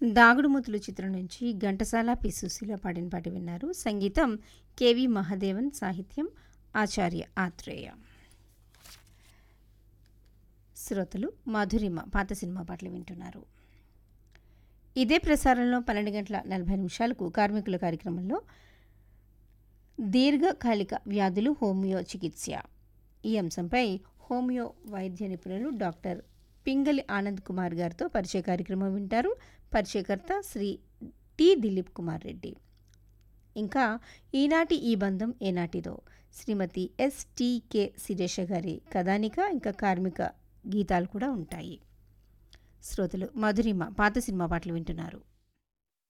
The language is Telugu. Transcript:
దాగుడుమూతులు చిత్రం నుంచి ఘంటసాల పి సుశీల పాడిన పాట విన్నారు సంగీతం కెవి మహాదేవన్ సాహిత్యం ఆచార్య ఆత్రేయ శ్రోతలు మధురిమ పాత సినిమా పాటలు వింటున్నారు ఇదే ప్రసారంలో పన్నెండు గంటల నలభై నిమిషాలకు కార్మికుల కార్యక్రమంలో దీర్ఘకాలిక వ్యాధులు హోమియో చికిత్స ఈ అంశంపై హోమియో వైద్య నిపుణులు డాక్టర్ పింగలి ఆనంద్ కుమార్ గారితో పరిచయ కార్యక్రమం వింటారు పరిచయకర్త శ్రీ టి దిలీప్ కుమార్ రెడ్డి ఇంకా ఈనాటి ఈ బంధం ఏనాటిదో శ్రీమతి ఎస్టీకే శిరీష గారి కథానిక ఇంకా కార్మిక గీతాలు కూడా ఉంటాయి శ్రోతలు మధురిమ పాత సినిమా పాటలు వింటున్నారు